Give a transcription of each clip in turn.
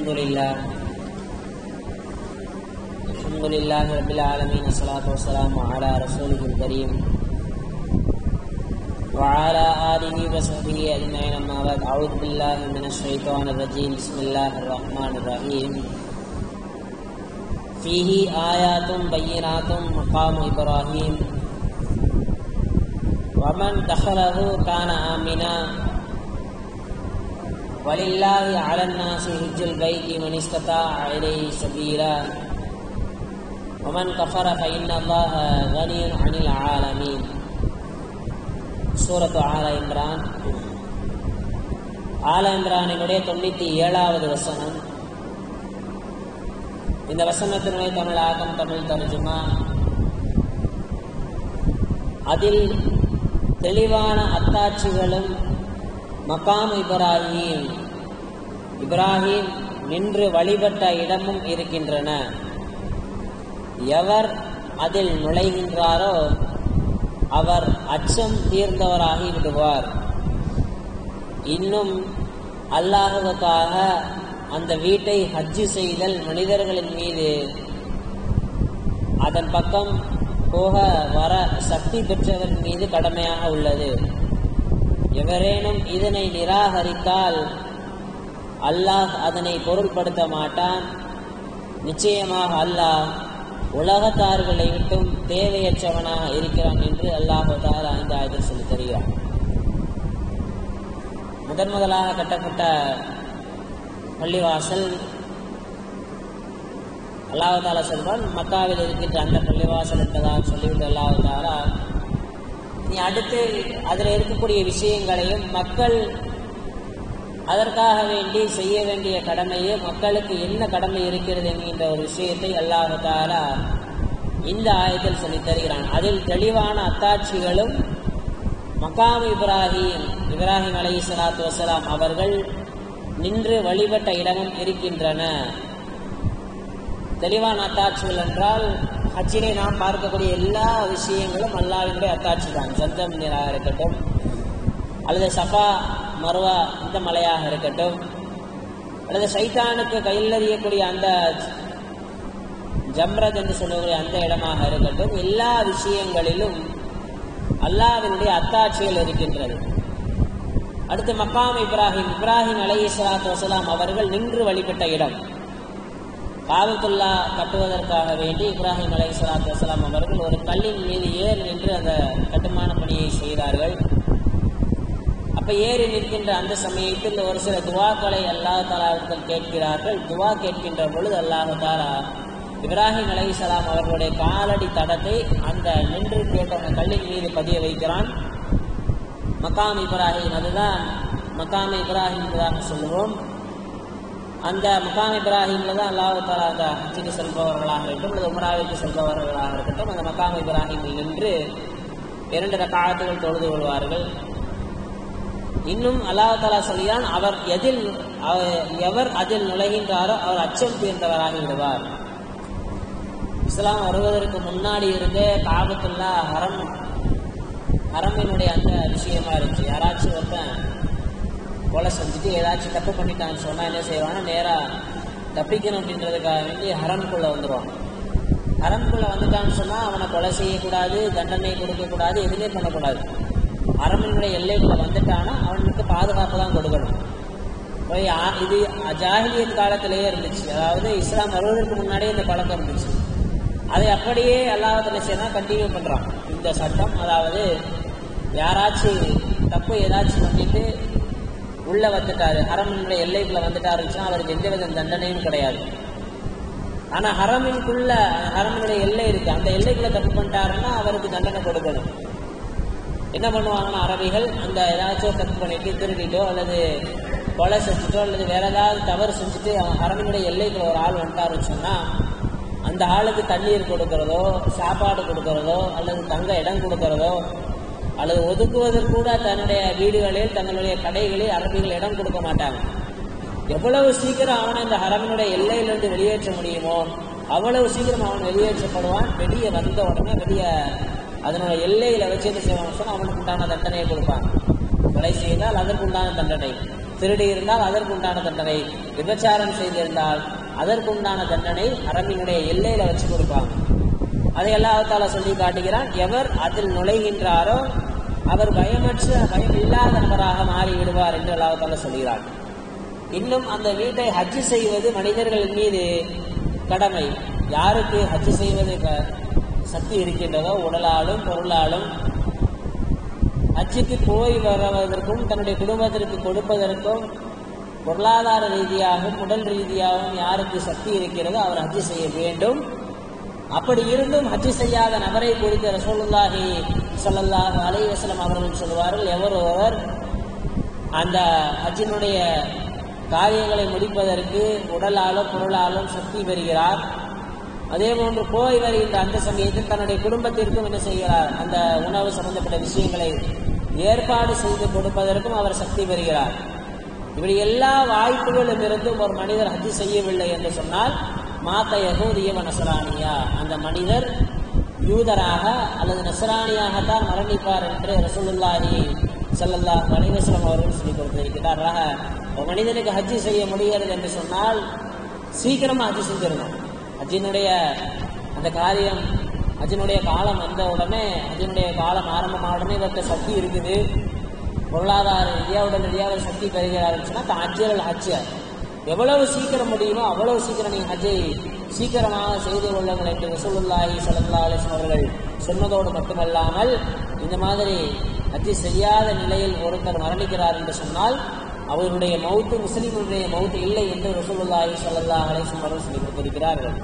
الحمد لله الحمد لله رب العالمين الصلاة والسلام على رسوله الكريم وعلى آله وصحبه أجمعين أما بعد أعوذ بالله من الشيطان الرجيم بسم الله الرحمن الرحيم فيه آيات بينات مقام إبراهيم ومن دخله كان آمنا ولله على الناس حج البيت من استطاع إليه سبيلا ومن كفر فإن الله غني عن العالمين சூரத்து ஆல இம்ரான் ஆல இம்ரானினுடைய தொண்ணூத்தி ஏழாவது வசனம் இந்த வசனத்தினுடைய தமிழாக்கம் தமிழ் தர்ஜுமா அதில் தெளிவான அத்தாட்சிகளும் மகாம் இப்ராஹிம் இப்ராஹிம் நின்று வழிபட்ட இடமும் இருக்கின்றன எவர் அதில் நுழைகின்றாரோ அவர் அச்சம் தீர்ந்தவராகி விடுவார் இன்னும் அல்லாஹுக்காக அந்த வீட்டை ஹஜ்ஜு செய்தல் மனிதர்களின் மீது அதன் பக்கம் போக வர சக்தி பெற்றவரின் மீது கடமையாக உள்ளது எவரேனும் இதனை நிராகரித்தால் அல்லாஹ் அதனை பொருள்படுத்த மாட்டான் நிச்சயமாக அல்லாஹ் உலகத்தார்களை விட்டும் தேவையற்றவனாக இருக்கிறான் என்று அல்லாஹு தாலா இந்த ஆயுதம் சொல்லி தருகிறான் முதன் முதலாக கட்டப்பட்ட பள்ளிவாசல் அல்லாஹு தாலா சொல்வான் மக்காவில் இருக்கின்ற அந்த பள்ளிவாசல் என்பதாக சொல்லிவிட்டு அல்லாஹு தாலா நீ அடுத்து அதில் இருக்கக்கூடிய விஷயங்களையும் மக்கள் அதற்காக வேண்டி செய்ய வேண்டிய கடமையை மக்களுக்கு என்ன கடமை இருக்கிறது என்கின்ற ஒரு விஷயத்தை அல்லாஹு தாலா இந்த ஆயத்தில் சொல்லித் தருகிறான் அதில் தெளிவான அத்தாட்சிகளும் மக்காம் இப்ராஹிம் இப்ராஹிம் அலி சலாத்து வசலாம் அவர்கள் நின்று வழிபட்ட இடமும் இருக்கின்றன தெளிவான அத்தாட்சிகள் என்றால் ஹஜ்ஜிலே நாம் பார்க்கக்கூடிய எல்லா விஷயங்களும் அல்லாவினுடைய அத்தாட்சி தான் சொந்தம் நீராக இருக்கட்டும் அல்லது சஃபா மருவா இந்த மலையாக இருக்கட்டும் அல்லது சைத்தானுக்கு கையில் எறியக்கூடிய அந்த ஜம்ரத் என்று சொல்லக்கூடிய அந்த இடமாக இருக்கட்டும் எல்லா விஷயங்களிலும் அல்லாவினுடைய அத்தாட்சிகள் இருக்கின்றது அடுத்து மக்காம் இப்ராஹிம் இப்ராஹிம் அலை சலாத்து வசலாம் அவர்கள் நின்று வழிபட்ட இடம் காபத்துல்லா கட்டுவதற்காக வேண்டி இப்ராஹிம் அலை சலாத்து வசலாம் அவர்கள் ஒரு கல்லின் மீது ஏறி நின்று அந்த கட்டுமான பணியை செய்தார்கள் அப்ப ஏறி நிற்கின்ற அந்த சமயத்தில் ஒரு சில துவாக்களை அல்லாஹ் தாலாவிடத்தில் கேட்கிறார்கள் துவா கேட்கின்ற பொழுது அல்லாஹு தாலா இப்ராஹிம் அலை சலாம் அவர்களுடைய காலடி தடத்தை அந்த நின்று கேட்ட அந்த கல்லின் மீது பதிய வைக்கிறான் மக்காம் இப்ராஹிம் அதுதான் மக்காம் இப்ராஹிம் என்பதாக சொல்லுவோம் அந்த மக்காம் இப்ராஹிம்ல தான் அல்லாஹு தாலா அந்த ஹஜ்ஜுக்கு செல்பவர்களாக இருக்கட்டும் அல்லது உமராவிற்கு செல்பவர்களாக இருக்கட்டும் அந்த மக்காம் இப்ராஹிமில் நின்று இரண்டு ரக்காத்துகள் தொழுது கொள்வார்கள் இன்னும் அல்லாஹ் தாலா சொல்கிறான் அவர் எதில் எவர் அதில் நுழைகின்றாரோ அவர் அச்சம் தீர்ந்தவராகி விடுவார் இஸ்லாம் வருவதற்கு முன்னாடி இருந்தே காபத்துல்லா ஹரம் ஹரமினுடைய அந்த விஷயமா இருந்துச்சு யாராச்சும் ஒருத்தன் கொலை செஞ்சுட்டு ஏதாச்சும் தப்பு பண்ணிட்டான்னு சொன்னா என்ன செய்வாங்கன்னா நேரா தப்பிக்கணும் அப்படின்றதுக்காக வேண்டி ஹரம்குள்ள வந்துடுவான் ஹரம்குள்ள வந்துட்டான்னு சொன்னா அவனை கொலை செய்யக்கூடாது தண்டனை கொடுக்கக்கூடாது எதுவுமே பண்ணக்கூடாது அரமனுடைய எல்லைக்குள்ள வந்துட்டானா அவனுக்கு பாதுகாப்பு தான் கொடுக்கணும் போய் இது ஜாகிலியத் காலத்திலேயே இருந்துச்சு அதாவது இஸ்லாம் வருவதற்கு முன்னாடியே இந்த பழக்கம் இருந்துச்சு அதை அப்படியே அல்லாஹ் செய்யனா கண்டினியூ பண்றான் இந்த சட்டம் அதாவது யாராச்சும் தப்பு ஏதாச்சும் பண்ணிட்டு உள்ள வந்துட்டாரு ஹரமனுடைய எல்லைக்குள்ள வந்துட்டாருச்சுன்னா அவருக்கு எந்தவித தண்டனையும் கிடையாது ஆனா ஹரமின்குள்ள ஹரமனுடைய எல்லை இருக்கு அந்த எல்லைக்குள்ள தப்பு பண்ணிட்டாருன்னா அவருக்கு தண்டனை கொடுக்கணும் என்ன பண்ணுவாங்கன்னா அரபிகள் அந்த ஏதாச்சும் தப்பு பண்ணிட்டு திருடிட்டோ அல்லது கொலை செஞ்சுட்டோ அல்லது வேற ஏதாவது தவறு செஞ்சுட்டு அவன் அரபினுடைய எல்லைக்குள்ள ஒரு ஆள் வந்துட்டாருன்னு சொன்னா அந்த ஆளுக்கு தண்ணீர் கொடுக்கறதோ சாப்பாடு கொடுக்கறதோ அல்லது தங்க இடம் கொடுக்கறதோ அல்லது ஒதுக்குவதற்கு கூட தன்னுடைய வீடுகளில் தங்களுடைய கடைகளில் அரபிகள் இடம் கொடுக்க மாட்டாங்க எவ்வளவு சீக்கிரம் அவனை இந்த அரபினுடைய எல்லையிலிருந்து வெளியேற்ற முடியுமோ அவ்வளவு சீக்கிரம் அவன் வெளியேற்றப்படுவான் வெளியே வந்த உடனே வெளியே அதனோட எல்லையில வச்சு என்ன செய்வாங்க சொன்னா அவனுக்கு உண்டான தண்டனையை கொடுப்பாங்க கொலை செய்தால் அதற்கு உண்டான தண்டனை திருடி இருந்தால் அதற்குண்டான தண்டனை விபச்சாரம் செய்திருந்தால் அதற்குண்டான தண்டனை அரபினுடைய எல்லையில வச்சு கொடுப்பாங்க அதை அல்லாஹால சொல்லி காட்டுகிறான் எவர் அதில் நுழைகின்றாரோ அவர் பயமற்ற பயம் இல்லாத நபராக மாறி விடுவார் என்று அல்லாஹால சொல்கிறான் இன்னும் அந்த வீட்டை ஹஜ்ஜு செய்வது மனிதர்கள் மீது கடமை யாருக்கு ஹஜ்ஜு செய்வது க- சக்தி இருக்கின்றதோ உடலாலும் பொருளாலும் ஹஜ்ஜுக்கு போய் வருவதற்கும் தன்னுடைய குடும்பத்திற்கு கொடுப்பதற்கும் பொருளாதார ரீதியாகவும் உடல் ரீதியாகவும் யாருக்கு சக்தி இருக்கிறதோ அவர் ஹஜ்ஜு செய்ய வேண்டும் அப்படி இருந்தும் ஹஜ்ஜு செய்யாத நபரை குறித்து ரசூலுல்லாஹி ஸல்லல்லாஹு அலைஹி வஸல்லம் அவர்கள் சொல்வார்கள் எவர் ஒருவர் அந்த ஹஜ்ஜினுடைய காரியங்களை முடிப்பதற்கு உடலாலும் பொருளாலும் சக்தி பெறுகிறார் அதே போன்று போய் வருகின்ற அந்த சமயத்தில் தன்னுடைய குடும்பத்திற்கும் என்ன செய்கிறார் அந்த உணவு சம்பந்தப்பட்ட விஷயங்களை ஏற்பாடு செய்து கொடுப்பதற்கும் அவர் சக்தி பெறுகிறார் இப்படி எல்லா வாய்ப்புகளும் இருந்தும் ஒரு மனிதர் ஹஜ்ஜு செய்யவில்லை என்று சொன்னால் மாத்த யகூதிய நசரானியா அந்த மனிதர் யூதராக அல்லது நசராணியாகத்தான் மரணிப்பார் என்று ரசூலுல்லாஹி ஸல்லல்லாஹு அலைஹி வஸல்லம் அவர்கள் சொல்லிக் கொடுத்திருக்கிறார் ஆக ஒரு மனிதனுக்கு ஹஜ்ஜு செய்ய முடிகிறது என்று சொன்னால் சீக்கிரமா ஹஜ்ஜு செஞ்சிடணும் ஹஜ்ஜினுடைய அந்த காரியம் ஹஜ்ஜினுடைய காலம் வந்த உடனே ஹஜ்ஜினுடைய காலம் ஆரம்பமான உடனே இவர்கிட்ட சக்தி இருக்குது பொருளாதார ரீதியாக உடல் ரீதியாக ஒரு சக்தி பெறுகிறாருன்னு சொன்னால் ஹஜ்ஜல் ஹஜ்ஜ எவ்வளவு சீக்கிரம் முடியுமோ அவ்வளவு சீக்கிரம் நீங்கள் ஹஜ்ஜை சீக்கிரமாக செய்து கொள்ளுங்கள் என்று ரசூலுல்லாஹி ஸல்லல்லாஹு அலைஹி வஸல்லம் அவர்கள் சொன்னதோடு மட்டுமல்லாமல் இந்த மாதிரி ஹஜ்ஜி செய்யாத நிலையில் ஒருத்தர் மரணிக்கிறார் என்று சொன்னால் அவருடைய மௌத்து முஸ்லிமுடைய மௌத்து இல்லை என்று ரசூலுல்லாஹி ஸல்லல்லாஹு அலைஹி வஸல்லம் அவர்கள் சொல்லிக் கொடுத்திருக்கிறார்கள்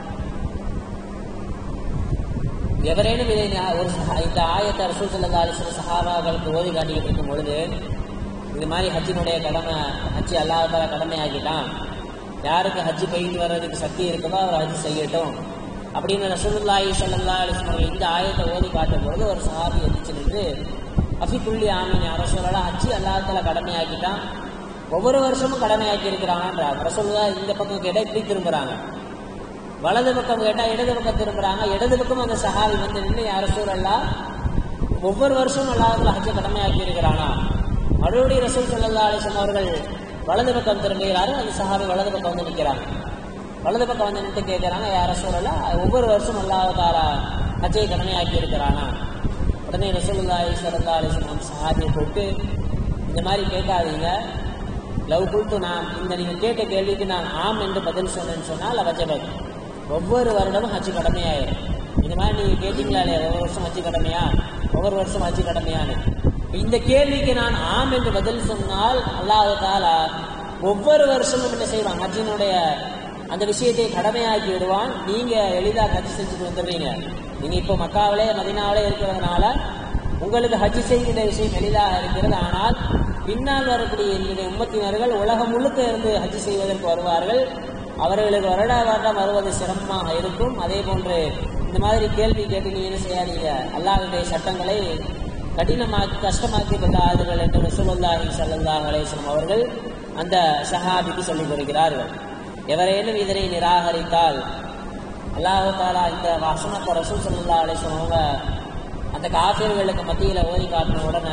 எவரேனும் இதை ஞா- ஒரு சஹா- இந்த ஆயத்தை ரசூல் சல்லா அலிஸ்வர சஹாபாக்களுக்கு ஓதி காட்டிக்கிட்டு இருக்கும் பொழுது இது மாதிரி ஹஜ்ஜினுடைய கடமை ஹஜ்ஜி அல்லாஹால கடமையாக்கிட்டான் யாருக்கு ஹஜ்ஜி போயிட்டு வர்றதுக்கு சக்தி இருக்குதோ அவர் ஹஜ்ஜி செய்யட்டும் அப்படின்னு ரசூலுல்லாஹி ஸல்லல்லாஹு அலைஹி வஸல்லம் அவர்கள் இந்த ஆயத்தை ஓதி காட்டும் பொழுது ஒரு சஹாபி எதிர்த்து நின்று அஃபிகுல்லி ஆமீன் அரசோலா ஹஜ்ஜி அல்லாஹால கடமையாக்கிட்டான் ஒவ்வொரு வருஷமும் கடமையாக்கி இருக்கிறாங்கன்றாங்க ரசூலுல்லா இந்த பக்கம் கேட்டால் இப்படி திரும்புறாங்க வலது பக்கம் கேட்டா இடது பக்கம் திரும்புறாங்க இடது பக்கம் அந்த சஹாபி வந்து நின்று யார சூழல்லா ஒவ்வொரு வருஷமும் அல்லாஹ் ஹஜ்ஜை கடமையாக்கி இருக்கிறானா மறுபடியும் ரசூல் சல்லா அலிஸ்லாம் அவர்கள் வலது பக்கம் திரும்புகிறாரு அந்த சஹாபி வலது பக்கம் வந்து நிற்கிறாங்க வலது பக்கம் வந்து நின்று கேட்கிறாங்க யார சூழலா ஒவ்வொரு வருஷம் அல்லாஹ் தாலா ஹஜ்ஜை கடமையாக்கி இருக்கிறானா உடனே ரசூலுல்லாஹி ஸல்லல்லாஹு அலைஹி வஸல்லம் சஹாபியை கூப்பிட்டு இந்த மாதிரி கேட்காதீங்க லவ் குல்து நான் இந்த நீங்கள் கேட்ட கேள்விக்கு நான் ஆம் என்று பதில் சொன்னேன்னு சொன்னால் வஜபத் ஒவ்வொரு வருடமும் ஹஜ்ஜு கடமையாயிரும் இந்த மாதிரி நீங்கள் கேட்டீங்களா இல்லையா ஒவ்வொரு வருஷம் ஹஜ்ஜு கடமையா ஒவ்வொரு வருஷம் ஹஜ்ஜு கடமையான்னு இப்ப இந்த கேள்விக்கு நான் ஆம் என்று பதில் சொன்னால் அல்லாஹ் தாலா ஒவ்வொரு வருஷமும் என்ன செய்வான் ஹஜ்ஜினுடைய அந்த விஷயத்தை கடமையாக்கி விடுவான் நீங்க எளிதாக ஹஜ் செஞ்சுட்டு வந்துடுறீங்க நீங்க இப்போ மக்காவிலே மதினாவிலே இருக்கிறதுனால உங்களுக்கு ஹஜ் செய்கின்ற விஷயம் எளிதாக இருக்கிறது ஆனால் பின்னால் வரக்கூடிய என்னுடைய உம்மத்தினர்கள் உலகம் முழுக்க இருந்து ஹஜ் செய்வதற்கு வருவார்கள் அவர்களுக்கு வருட வருடம் வருவது சிரமமாக இருக்கும் அதே போன்று இந்த மாதிரி கேள்வி கேட்டு நீங்க என்ன செய்யாதீங்க அல்லாஹ்வுடைய சட்டங்களை கடினமாக்கி கஷ்டமாக்கி விடாதீர்கள் என்று ரசூலுல்லாஹி ஸல்லல்லாஹு அலைஹி வஸல்லம் அவர்கள் அந்த சஹாபிக்கு சொல்லிக் கொடுக்கிறார்கள் எவரேனும் இதனை நிராகரித்தால் அல்லாஹு தாலா இந்த வசனத்தை ரசூல் ஸல்லல்லாஹு அலைஹி வஸல்லம் அவங்க அந்த காஃபிர்களுக்கு மத்தியில ஓதி காட்டின உடனே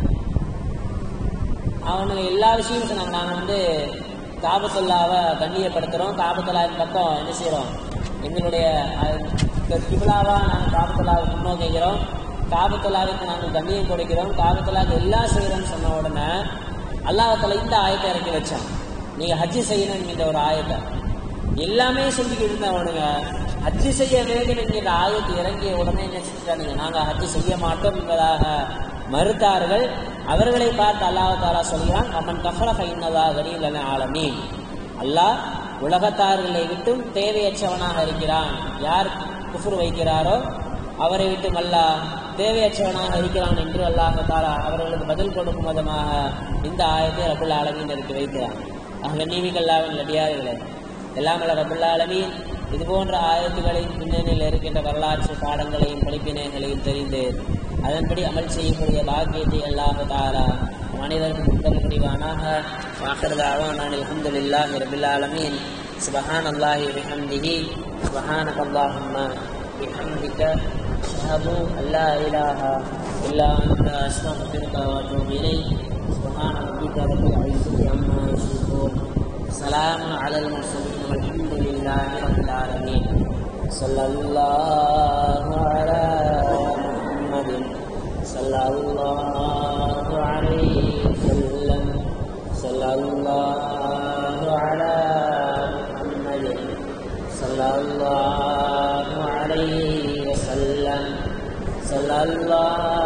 அவனுங்க எல்லா விஷயமும் சொன்னாங்க நாங்கள் வந்து காபத்துல்லாவை கண்ணியப்படுத்துகிறோம் காபத்துல்லாவின் பக்கம் என்ன செய்கிறோம் எங்களுடைய கிபிலாவா நாங்கள் காபத்துல்லாவை முன்னோக்கிக்கிறோம் காபத்துல்லாவுக்கு நாங்கள் கண்ணியம் கொடுக்கிறோம் காபத்துல்லாவுக்கு எல்லாம் செய்கிறோம்னு சொன்ன உடனே அல்லாஹத்துல இந்த ஆயத்தை இறக்கி வச்சான் நீங்கள் ஹஜ்ஜி செய்யணும் இந்த ஒரு ஆயத்தை எல்லாமே செஞ்சுக்கிட்டு இருந்தவனுங்க ஹஜ்ஜி செய்ய வேண்டும் என்கிற ஆயத்தை இறங்கிய உடனே என்ன செஞ்சாங்க நாங்கள் ஹஜ்ஜி செய்ய மாட்டோம் என்பதாக மறுத்தார்கள் அவர்களை பார்த்து அல்லாஹ் தாலா சொல்கிறான் அம்மன் கஃபர ஃபைனதா கனிலன ஆலமீன் அல்லாஹ் உலகத்தார்களை விட்டும் தேவையற்றவனாக இருக்கிறான் யார் குஃபுர் வைக்கிறாரோ அவரை விட்டும் அல்லாஹ் தேவையற்றவனாக இருக்கிறான் என்று அல்லாஹ் தாலா அவர்களுக்கு பதில் கொடுக்கும் விதமாக இந்த ஆயத்தை ரபுல் ஆலமீன் இறக்கி வைக்கிறான் ஆக நீவிகல்லாவின் அடியார்களே எல்லாம் வல்ல ரபுல் ஆலமீன் இது போன்ற ஆயத்துகளின் பின்னணியில் இருக்கின்ற வரலாற்று பாடங்களையும் படிப்பினைகளையும் தெரிந்து அதன்படி அமல் செய்யக்கூடிய பாக்கியத்தை அல்லாஹ் தாலா மனிதர்கள் முத்தல் புரிவானாக வாக்கறதாவான் நான் அல்ஹம்துலில்லாஹி ரபில் ஆலமீன் சுபஹான் அல்லாஹி பிஹம்திஹி சுபஹானக அல்லாஹும்ம பிஹம்திக அஷ்ஹது அல்லா இலாஹா இல்லா அன்த அஸ்தக்ஃபிருக வ அத்தூபு இலைக் سبحان ربك رب العزة عما يصفون سلام على المرسلين والحمد لله رب العالمين صلى الله على محمد صلى الله عليه وسلم صلى الله على محمد صلى الله عليه وسلم صلى الله